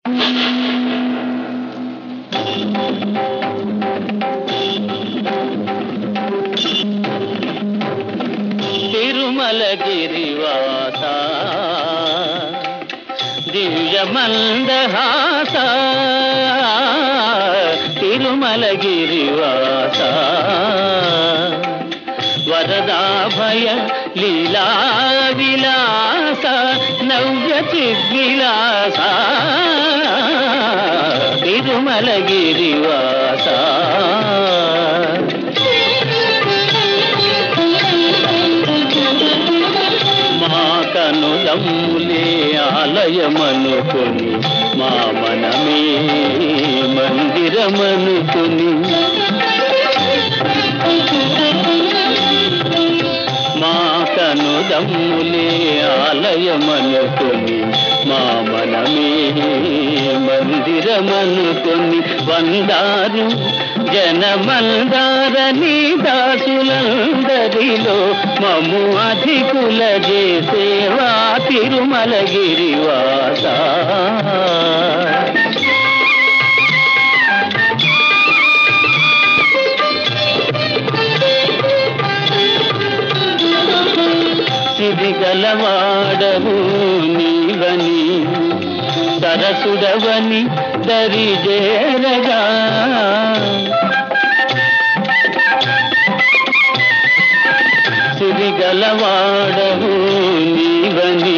తిరుమలగిరివాస దివ్యమందహాస తిరుమలగిరివాస వరదాభయ లీలా విలాస నవ్య చిద్విలాస తిరుమలగిరివాస మా కనులమ్ములే ఆలయమనుకొని మా మనమే మందిరమనుకొని మా కనుదమ్ములే ఆలయమనుకొని మా మనమే మందిరమనుకొని వందారు జనమందారని దాసులందరిలో మము అధికుల చేసేవా తిరుమలగిరివాస సిరిగలవాడవు నీవని సరసుడవని దరిజేరగా సిరిగలవాడవు నీవని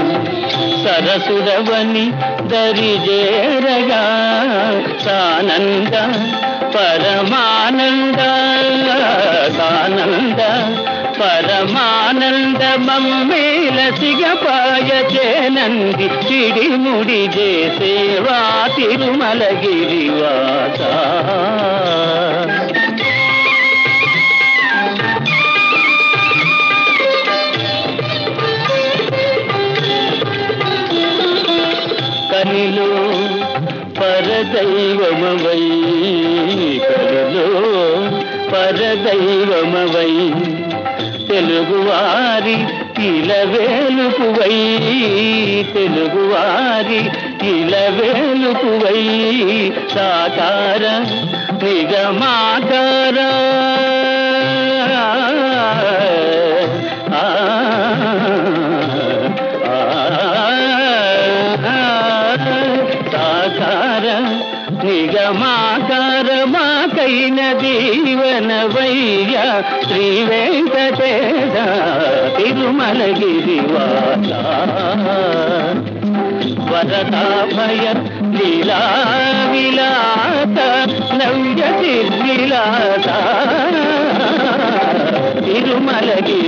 సరసుడవని దరిజేరగా సానంద పరమానంద సానంద పరమానంద మమ్మేల సిగపాయ చేనంది చిడిముడి చేసేవా తిరుమలగిరివాస కనిలో పరదైవమవై కనిలో పరదైవమవై తెలుగువారి ఇలవేలుపువై తెలుగువారి ఇలవేలుపువై సాకార నిగమాకార ఆ, సాకార నిగమాకార మాకైన దీవనవయ్య శ్రీ వెంకటేశ తిరుమలగిరివాస వరదాభయ లీలా విలాస నవ్య విలాస తిరుమలగిరి